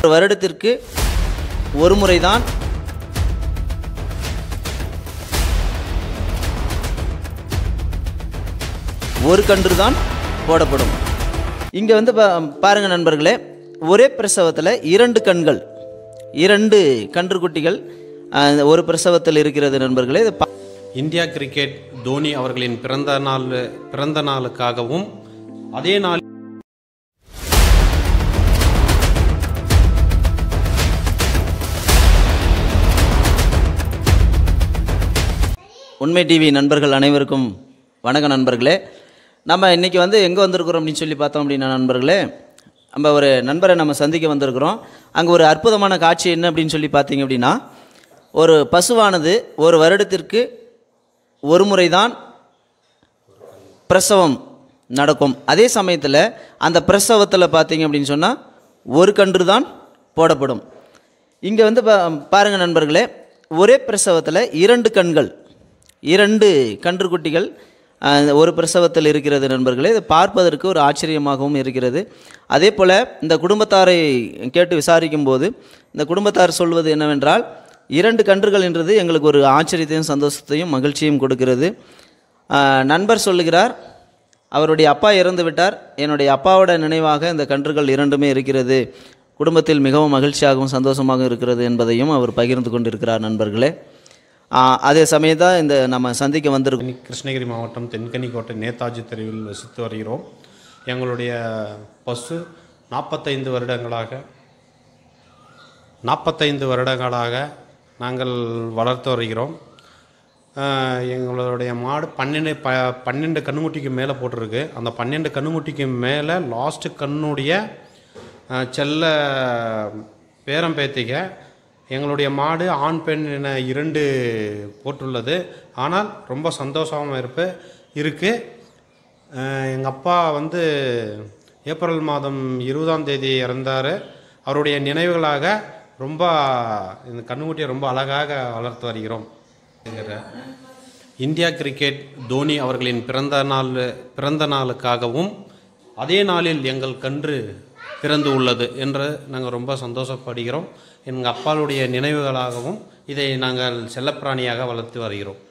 ஒரு வருடத்திற்கு ஒரு முறைதான் ஒரு கன்று தான் போடப்படும் இங்கே வந்து பா பாருங்க நண்பர்களே ஒரே பிரசவத்தில் இரண்டு கண்கள் இரண்டு கன்றுக்குட்டிகள் அஹ், ஒரு பிரசவத்தில் இருக்கிறது நண்பர்களே இது பா- இந்தியா கிரிக்கெட் தோனி அவர்களின் பிறந்த நாள் பிறந்த நாளுக்காகவும் அதே நாள் உண்மை டிவி நண்பர்கள் அனைவருக்கும் வணக்க நண்பர்களே நம்ம இன்றைக்கி வந்து எங்கே வந்திருக்கிறோம் அப்படின்னு சொல்லி பார்த்தோம் அப்படின்னா நண்பர்களே நம்ம ஒரு நண்பரை நம்ம சந்திக்க வந்திருக்கிறோம் அங்கே ஒரு அற்புதமான காட்சி என்ன அப்படின்னு சொல்லி பார்த்தீங்க அப்படின்னா ஒரு பசுவானது ஒரு வருடத்திற்கு ஒரு முறை தான் பிரசவம் நடக்கும் அதே சமயத்தில் அந்த பிரசவத்தில் பார்த்தீங்க அப்படின்னு சொன்னால் ஒரு கன்று தான் போடப்படும் இங்கே வந்து பா பாருங்கள் நண்பர்களே ஒரே பிரசவத்தில் இரண்டு கண்கள் இரண்டு கன்றுக்குட்டிகள் அஹ், ஒரு பிரசவத்தில் இருக்கிறது நண்பர்களே இது பார்ப்பதற்கு ஒரு ஆச்சரியமாகவும் இருக்கிறது அதே போல் இந்த குடும்பத்தாரை கேட்டு விசாரிக்கும் போது இந்த குடும்பத்தார் சொல்வது என்னவென்றால் இரண்டு கன்றுகள் என்றது எங்களுக்கு ஒரு ஆச்சரியத்தையும் சந்தோஷத்தையும் மகிழ்ச்சியும் கொடுக்கிறது ஆஹ் நண்பர் சொல்லுகிறார் அவருடைய அப்பா இறந்து விட்டார் என்னுடைய அப்பாவோட நினைவாக இந்த கன்றுகள் இரண்டுமே இருக்கிறது குடும்பத்தில் மிகவும் மகிழ்ச்சியாகவும் சந்தோஷமாகவும் இருக்கிறது என்பதையும் அவர் பகிர்ந்து கொண்டிருக்கிறார் நண்பர்களே ஆஹ் அதே சமயம் இந்த நம்ம சந்திக்க வந்திருக்கோம் கிருஷ்ணகிரி மாவட்டம் தென்கனிக்கோட்டை நேதாஜி தெருவில் வசித்து வருகிறோம் எங்களுடைய பசு நாற்பத்தைந்து வருடங்களாக நாற்பத்தைந்து வருடங்களாக நாங்கள் வளர்த்து வருகிறோம் ஆஹ் எங்களுடைய மாடு பன்னெண்டு ப பன்னெண்டு கண்ணுக்குட்டிக்கு மேலே போட்டிருக்கு அந்த பன்னெண்டு கண்ணுக்குட்டிக்கு மேலே லாஸ்ட்டு கண்ணுடைய ஆஹ் செல்ல பேரம்பேத்திக எங்களுடைய மாடு ஆண் பெண் என இரண்டு போட்டுள்ளது ஆனால் ரொம்ப சந்தோஷமாக இருப்பு இருக்குது எங்கள் அப்பா வந்து ஏப்ரல் மாதம் இருபதாம் தேதி இறந்தார் அவருடைய நினைவுகளாக ரொம்ப இந்த கண்ணுக்குட்டியை ரொம்ப அழகாக வளர்த்து வருகிறோம் இந்தியா கிரிக்கெட் தோனி அவர்களின் பிறந்த நாள் பிறந்த நாளுக்காகவும் அதே நாளில் எங்கள் கன்று பிறந்து உள்ளது என்று நாங்கள் ரொம்ப சந்தோஷப்படுகிறோம் எங்கள் அப்பாவுடைய நினைவுகளாகவும் இதை நாங்கள் செல்லப்பிராணியாக வளர்த்து வருகிறோம்